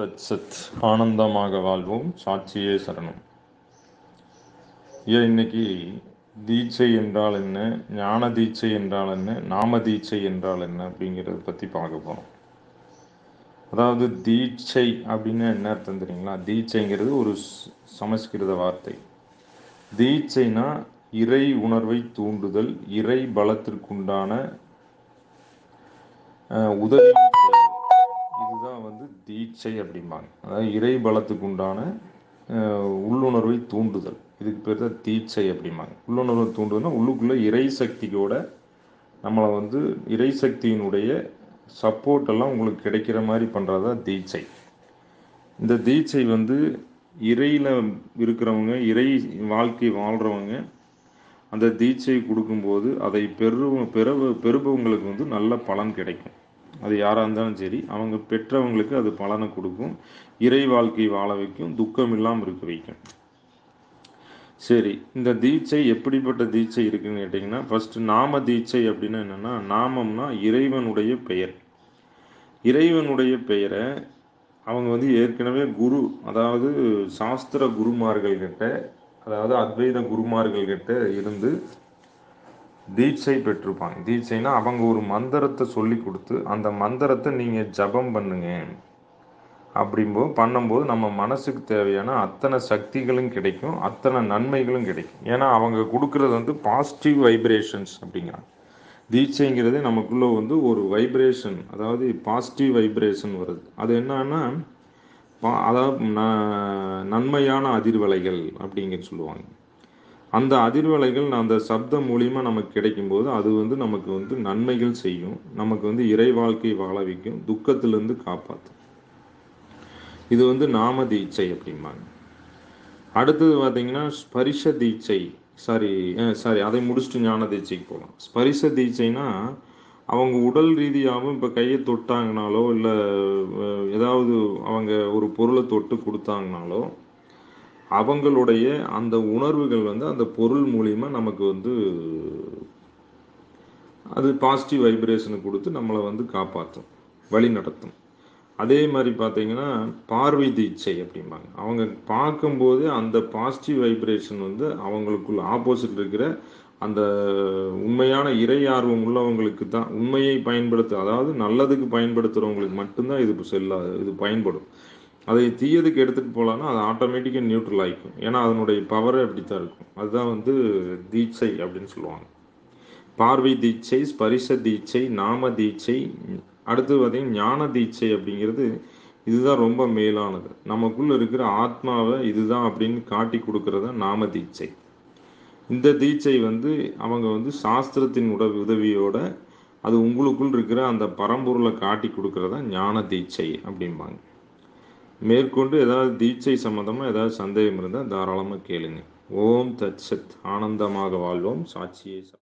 தத் சத் ஆனந்தமாக வாழ்வோம் சாட்சியே சரணம் ஏன் இன்னைக்கு தீட்சை என்றால் என்ன ஞான தீட்சை என்றால் என்ன நாம தீட்சை என்றால் என்ன அப்படிங்கிறத பற்றி பார்க்க போகிறோம் அதாவது தீட்சை அப்படின்னு என்ன அர்த்தம் தெரியுங்களா தீட்சைங்கிறது ஒரு ஸ்- சமஸ்கிருத வார்த்தை தீட்சைனா இறை உணர்வை தூண்டுதல் இறை பலத்திற்குண்டான அஹ், உதவி செய்தல். இதுதான் வந்து தீட்சை அப்படிம்பாங்க அதாவது இறை பலத்துக்கு உண்டான அஹ், உள்ளுணர்வை தூண்டுதல் இதுக்கு பேர் தான் தீட்சை அப்படிம்பாங்க உள்ளுணர்வை தூண்டுதல்னா உள்ளுக்குள்ள இறை சக்தியோட நம்மளை வந்து இறை சக்தியினுடைய சப்போர்ட் எல்லாம் உங்களுக்கு கிடைக்கிற மாதிரி பண்ணுறது தான் தீட்சை இந்த தீட்சை வந்து இறையில் இருக்கிறவங்க இறை வாழ்க்கை வாழ்கிறவங்க அந்த தீட்சை கொடுக்கும்போது அதை பெறு பெற பெறுபவங்களுக்கு வந்து நல்ல பலன் கிடைக்கும் அது யாராக இருந்தாலும் சரி அவங்க பெற்றவங்களுக்கு அது பலனை கொடுக்கும் இறை வாழ்க்கை வாழ வைக்கும் துக்கம் இல்லாமல் இருக்க வைக்கும் சரி இந்த தீட்சை எப்படிப்பட்ட தீட்சை இருக்குன்னு கேட்டிங்கன்னா ஃபர்ஸ்ட் நாம தீட்சை அப்படின்னா என்னன்னா நாமம்னா இறைவனுடைய பெயர் இறைவனுடைய பெயரை அவங்க வந்து ஏற்கனவே குரு அதாவது சாஸ்திர குருமார்கள் கிட்ட அதாவது அத்வைத குருமார்கள் கிட்ட இருந்து தீட்சை பெற்றிருப்பாங்க தீட்சைனா அவங்க ஒரு மந்திரத்தை சொல்லி கொடுத்து அந்த மந்திரத்தை நீங்கள் ஜபம் பண்ணுங்க அப்படிம்போது பண்ணும்போது நம்ம மனசுக்கு தேவையான அத்தனை சக்திகளும் கிடைக்கும் அத்தனை நன்மைகளும் கிடைக்கும் ஏன்னா அவங்க கொடுக்கறது வந்து பாசிட்டிவ் வைப்ரேஷன்ஸ் அப்படிங்கிறாங்க தீட்சைங்கிறது நமக்குள்ள வந்து ஒரு வைப்ரேஷன் அதாவது பாசிட்டிவ் வைப்ரேஷன் வருது அது என்னன்னா பா- அதாவது ந- நன்மையான அதிர்வலைகள் அப்படிங்க சொல்லுவாங்க அந்த அதிர்வலைகள் அந்த சப்தம் மூலியமா நமக்கு கிடைக்கும்போது அது வந்து நமக்கு வந்து நன்மைகள் செய்யும் நமக்கு வந்து இறை வாழ்க்கை வாழ வைக்கும் துக்கத்திலிருந்து காப்பாற்றும் இது வந்து நாம தீட்சை அப்படிம்பாங்க அடுத்தது பார்த்தீங்கன்னா ஸ்பரிச தீட்சை சாரி சாரி அதை முடிச்சுட்டு ஞான தீட்சைக்கு போகலாம் ஸ்பரிச தீட்சைனா அவங்க உடல் ரீதியாகவும் இப்போ கையை தொட்டாங்கனாலோ இல்லை ஏதாவது அவங்க ஒரு பொருளை தொட்டு கொடுத்தாங்கனாலோ அவங்களுடைய அந்த உணர்வுகள் வந்து அந்த பொருள் மூலியமா நமக்கு வந்து அது பாசிட்டிவ் வைப்ரேஷனை கொடுத்து நம்மளை வந்து காப்பாற்றும் வழி நடத்தும் அதே மாதிரி பார்த்தீங்கன்னா பார்வை தீட்சை அப்படிம்பாங்க அவங்க பார்க்கும்போதே அந்த பாசிட்டிவ் வைப்ரேஷன் வந்து அவங்களுக்குள்ள ஆப்போசிட் இருக்கிற அந்த உண்மையான இறை ஆர்வம் உள்ளவங்களுக்கு தான் உண்மையை பயன்படுத்த அதாவது நல்லதுக்கு பயன்படுத்துகிறவங்களுக்கு மட்டும்தான் இது செல்லா இது பயன்படும் அதை தீயதுக்கு எடுத்துகிட்டு போகலான்னா அது ஆட்டோமேட்டிக்காக நியூட்ரல் ஆகிக்கும் ஏன்னா அதனுடைய பவரே அப்படி தான் இருக்கும் அதுதான் வந்து தீட்சை அப்படின்னு சொல்லுவாங்க பார்வை தீட்சை ஸ்பரிச தீட்சை நாம தீட்சை அடுத்து பார்த்தீங்கன்னா ஞான தீட்சை அப்படிங்கிறது இதுதான் ரொம்ப மேலானது நமக்குள்ள இருக்கிற ஆத்மாவை இதுதான் அப்படின்னு காட்டி கொடுக்கறது தான் நாம தீட்சை இந்த தீட்சை வந்து அவங்க வந்து சாஸ்திரத்தின் உட உதவியோட அது உங்களுக்குள் இருக்கிற அந்த பரம்பொருளை காட்டி கொடுக்கறதா ஞான தீட்சை அப்படிம்பாங்க மேற்கொண்டு ஏதாவது தீட்சை சம்மந்தமாக ஏதாவது சந்தேகம் இருந்தால் தாராளமாக கேளுங்க ஓம் தத் சத் ஆனந்தமாக வாழ்வோம் சாட்சியே ச-